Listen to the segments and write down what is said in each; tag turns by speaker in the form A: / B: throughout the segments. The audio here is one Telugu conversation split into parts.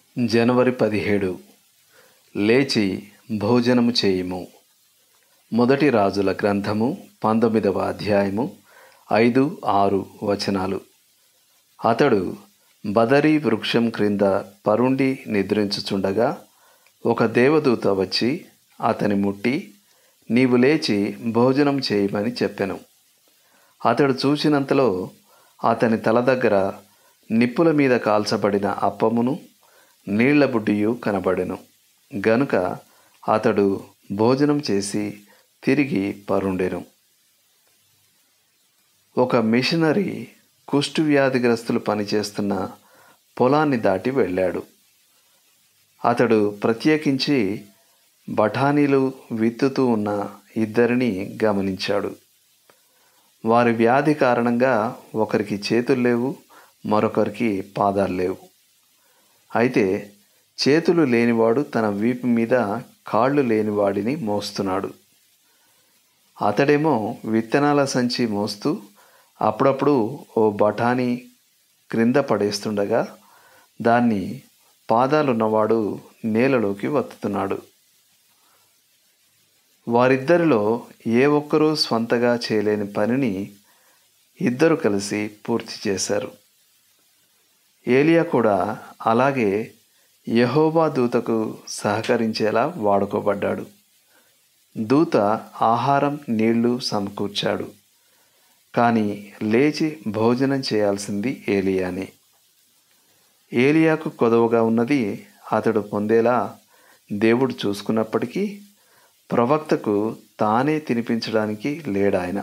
A: జనవరి పదిహేడు లేచి భోజనము చేయుము మొదటి రాజుల గ్రంథము పంతొమ్మిదవ అధ్యాయము ఐదు ఆరు వచనాలు అతడు బదరీ వృక్షం క్రింద పరుండి నిద్రించుచుండగా ఒక దేవదూత వచ్చి అతని ముట్టి నీవు లేచి భోజనం చేయమని చెప్పెను అతడు చూసినంతలో అతని తల దగ్గర నిప్పుల మీద కాల్చబడిన అప్పమును నీళ్ల బుడ్డియు కనబడెను గనుక అతడు భోజనం చేసి తిరిగి పరుండెను ఒక మిషనరీ కుష్టు వ్యాధిగ్రస్తులు పనిచేస్తున్న పొలాన్ని దాటి వెళ్ళాడు అతడు ప్రత్యేకించి బఠానీలు విత్తుతూ ఉన్న ఇద్దరిని గమనించాడు వారి వ్యాధి కారణంగా ఒకరికి చేతులు లేవు మరొకరికి పాదాలు లేవు అయితే చేతులు లేనివాడు తన వీపు మీద కాళ్ళు లేనివాడిని మోస్తున్నాడు అతడేమో విత్తనాల సంచి మోస్తూ అప్పుడప్పుడు ఓ బఠానీ క్రింద పడేస్తుండగా దాన్ని పాదాలున్నవాడు నేలలోకి వత్తుతున్నాడు వారిద్దరిలో ఏ ఒక్కరూ స్వంతగా చేయలేని పనిని ఇద్దరు కలిసి పూర్తి చేశారు ఏలియా కూడా అలాగే యహోవా దూతకు సహకరించేలా వాడుకోబడ్డాడు దూత ఆహారం నీళ్లు సమకూర్చాడు కానీ లేచి భోజనం చేయాల్సింది ఏలియానే ఏలియాకు కొదవగా ఉన్నది అతడు పొందేలా దేవుడు చూసుకున్నప్పటికీ ప్రవక్తకు తానే తినిపించడానికి లేడాయన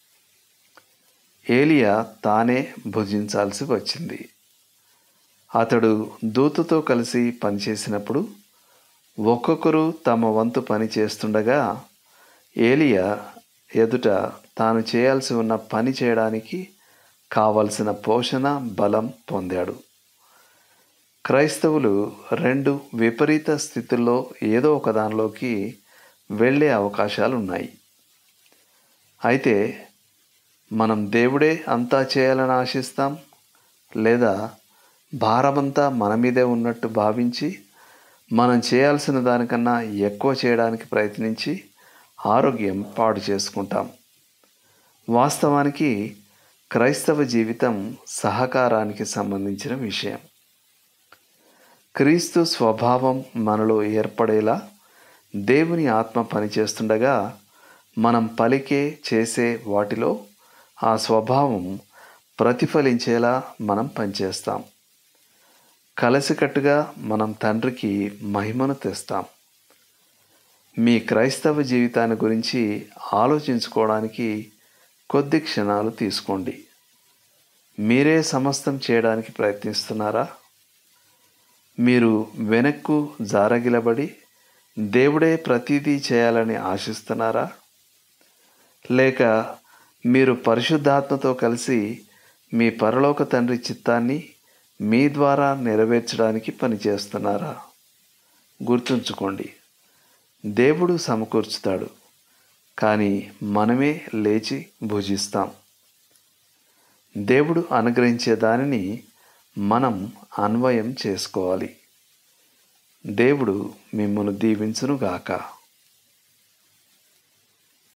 A: ఏలియా తానే భుజించాల్సి వచ్చింది అతడు దూతతో కలిసి పనిచేసినప్పుడు ఒక్కొక్కరు తమ వంతు పని చేస్తుండగా ఏలియా ఎదుట తాను చేయాల్సి ఉన్న పని చేయడానికి కావలసిన పోషణ బలం పొందాడు క్రైస్తవులు రెండు విపరీత స్థితుల్లో ఏదో ఒక దానిలోకి వెళ్ళే అవకాశాలు ఉన్నాయి అయితే మనం దేవుడే అంతా చేయాలని ఆశిస్తాం లేదా భారమంతా మన మీదే ఉన్నట్టు భావించి మనం చేయాల్సిన దానికన్నా ఎక్కువ చేయడానికి ప్రయత్నించి ఆరోగ్యం పాడు చేసుకుంటాం వాస్తవానికి క్రైస్తవ జీవితం సహకారానికి సంబంధించిన విషయం క్రీస్తు స్వభావం మనలో ఏర్పడేలా దేవుని ఆత్మ పనిచేస్తుండగా మనం పలికే చేసే వాటిలో ఆ స్వభావం ప్రతిఫలించేలా మనం పనిచేస్తాం కలిసికట్టుగా మనం తండ్రికి మహిమను తెస్తాం మీ క్రైస్తవ జీవితాన్ని గురించి ఆలోచించుకోవడానికి కొద్ది క్షణాలు తీసుకోండి మీరే సమస్తం చేయడానికి ప్రయత్నిస్తున్నారా మీరు వెనక్కు జారగిలబడి దేవుడే ప్రతిదీ చేయాలని ఆశిస్తున్నారా లేక మీరు పరిశుద్ధాత్మతో కలిసి మీ పరలోక తండ్రి చిత్తాన్ని మీ ద్వారా నెరవేర్చడానికి పనిచేస్తున్నారా గుర్తుంచుకోండి దేవుడు సమకూర్చుతాడు కానీ మనమే లేచి భుజిస్తాం దేవుడు అనుగ్రహించే దానిని మనం అన్వయం చేసుకోవాలి దేవుడు మిమ్మల్ని దీవించునుగాక